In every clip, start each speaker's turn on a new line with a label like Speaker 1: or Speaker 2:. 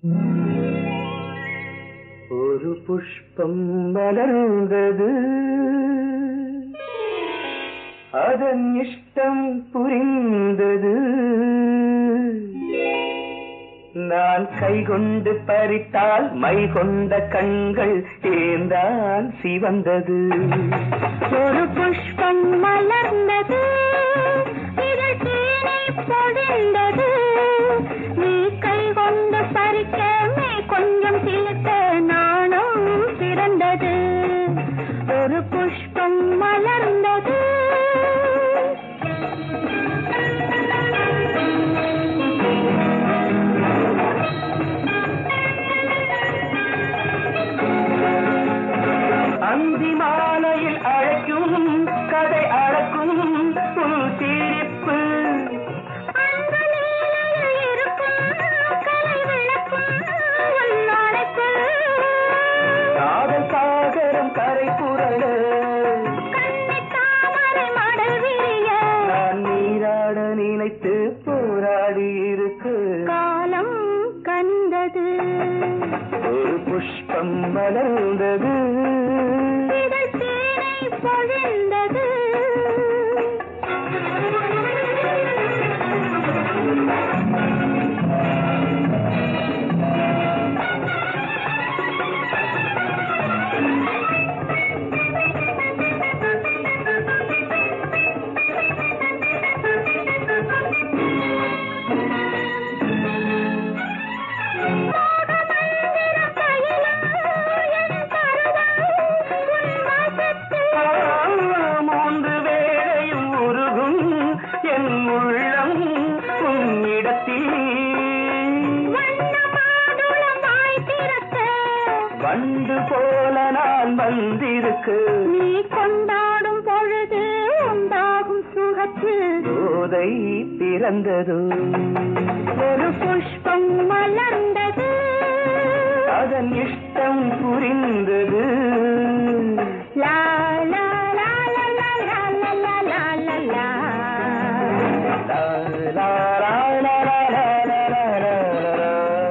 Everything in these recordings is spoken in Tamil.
Speaker 1: ஒரு புஷ்பம் மலர்ந்தது அதன் இஷ்டம் புரிந்தது நான் கை கொண்டு பறித்தால் மை கொண்ட கண்கள் ஏந்தான் சிவந்தது
Speaker 2: ஒரு புஷ்பம் மலர்ந்தது இதழ் தேனை பொழிந்தது நீ கை கொண்டு பறிக்க மே கொஞ்சம் சிலுத்த நாணம் பிறந்தது ஒரு புஷ்பம் மலர்ந்தது
Speaker 1: அந்தி மாலையில் அழைக்கும் கதை அழக்கும் புல் சிரிப்பு
Speaker 2: அந்த நீலையில் இருக்கும் கலை விளக்கும் உன் அழைப்பு.
Speaker 1: காதல் சாகரம் கரை புரள
Speaker 2: கண்ணித் தாமரை மடல் விரிய
Speaker 1: நான் நீராட நினைத்து போராடி இருக்கு
Speaker 2: காலம் கண்டது
Speaker 1: ஒரு புஷ்பம் மலர்ந்தது
Speaker 2: இதழ் தேனை பொழிந்தது மோகமந்திரம் பயிலும் என் பருவம் உன் வசத்தில்
Speaker 1: ஆ, மூன்று வேளையும் உருகும் என் உள்ளம் உன்னிடத்தில்
Speaker 2: வண்ணமாதுளம் வாய் திறக்க
Speaker 1: வண்டு போல நான் வந்திருக்கு
Speaker 2: நீ கொண்டாடும் பொழுது உண்டாகும் சுகத்தில்
Speaker 1: போதை பிறந்தது
Speaker 2: ஒரு புஷ்பம் மலர்ந்தது
Speaker 1: அதன் இஷ்டம் புரிந்தது
Speaker 2: லா லா லா லா லா லா லா லா லா லா
Speaker 1: லா, லா, லா, லா, லா, லா, லா, லா, லா, லா.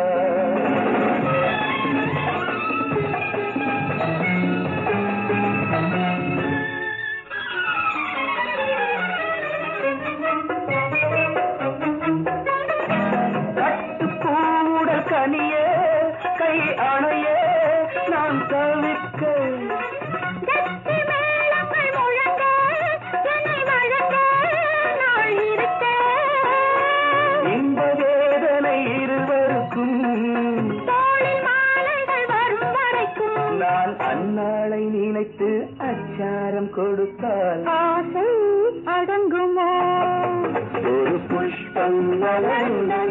Speaker 1: கட்டுக்கூடல் கனியே கை அணையே நான் தவிக்க
Speaker 2: கத்தி மேளங்கள் முழங்க என்னை வழங்க நாள் இருக்க
Speaker 1: இந்த வேதனை இருவருக்கும்
Speaker 2: தோளில் மாலைகள் வரும் வரைக்கும்
Speaker 1: நான் அந்நாளை நினைத்து அச்சாரம் கொடுத்தால்
Speaker 2: ஆசை அடங்குமோ
Speaker 1: ஒரு புஷ்பம் வளர்ந்த